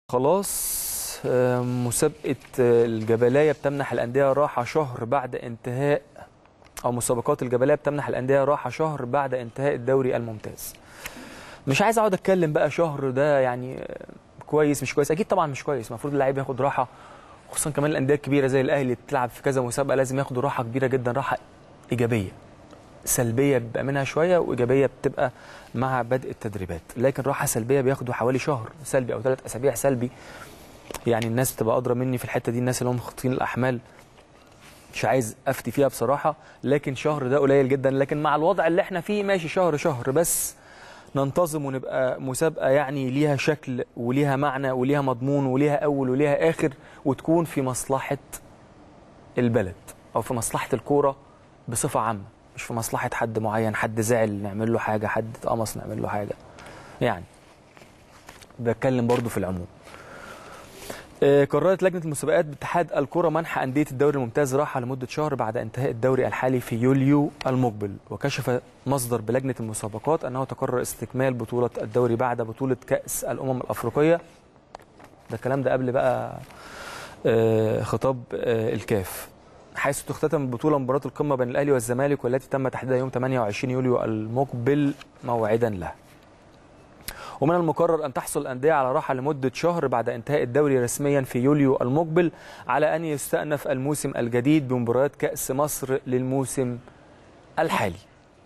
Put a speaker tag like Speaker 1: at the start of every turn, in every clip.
Speaker 1: خلاص آه، مسابقة آه، الجبلاية بتمنح الأندية راحة شهر بعد انتهاء أو مسابقات الجبلاية بتمنح الأندية راحة شهر بعد انتهاء الدوري الممتاز مش عايز أقعد أتكلم بقى شهر ده يعني آه، كويس مش كويس أكيد طبعا مش كويس المفروض اللاعب ياخد راحة خصوصا كمان الأندية الكبيرة زي الأهلي اللي بتلعب في كذا مسابقة لازم ياخدوا راحة كبيرة جدا راحة إيجابية سلبيه بيبقى منها شويه وايجابيه بتبقى مع بدء التدريبات لكن راحه سلبيه بياخدوا حوالي شهر سلبي او ثلاث اسابيع سلبي يعني الناس بتبقى ادرى مني في الحته دي الناس اللي هم خاطين الاحمال مش عايز افتي فيها بصراحه لكن شهر ده قليل جدا لكن مع الوضع اللي احنا فيه ماشي شهر شهر بس ننتظم ونبقى مسابقه يعني ليها شكل وليها معنى وليها مضمون وليها اول وليها اخر وتكون في مصلحه البلد او في مصلحه الكوره بصفه عامه مش في مصلحه حد معين حد زعل نعمل له حاجه حد اتقمص نعمل له حاجه يعني بتكلم برضو في العموم آه، قررت لجنه المسابقات باتحاد الكره منح انديه الدوري الممتاز راحه لمده شهر بعد انتهاء الدوري الحالي في يوليو المقبل وكشف مصدر بلجنه المسابقات انه تقرر استكمال بطوله الدوري بعد بطوله كاس الامم الافريقيه ده الكلام ده قبل بقى آه، خطاب آه، الكاف حيث تختتم البطوله مباراه القمه بين الاهلي والزمالك والتي تم تحديدها يوم 28 يوليو المقبل موعدا له ومن المقرر أن تحصل الأندية على راحة لمدة شهر بعد انتهاء الدوري رسميا في يوليو المقبل على أن يستأنف الموسم الجديد بمباريات كأس مصر للموسم الحالي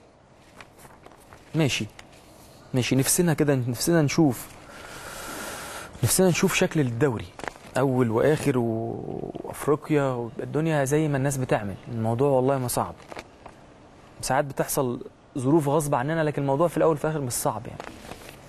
Speaker 1: ماشي ماشي نفسنا كده نفسنا نشوف نفسنا نشوف شكل الدوري أول وآخر و- وأفريقيا ويبقى الدنيا زي ما الناس بتعمل الموضوع والله ما صعب ساعات بتحصل ظروف غصب عننا لكن الموضوع في الأول وفي الآخر مش صعب يعني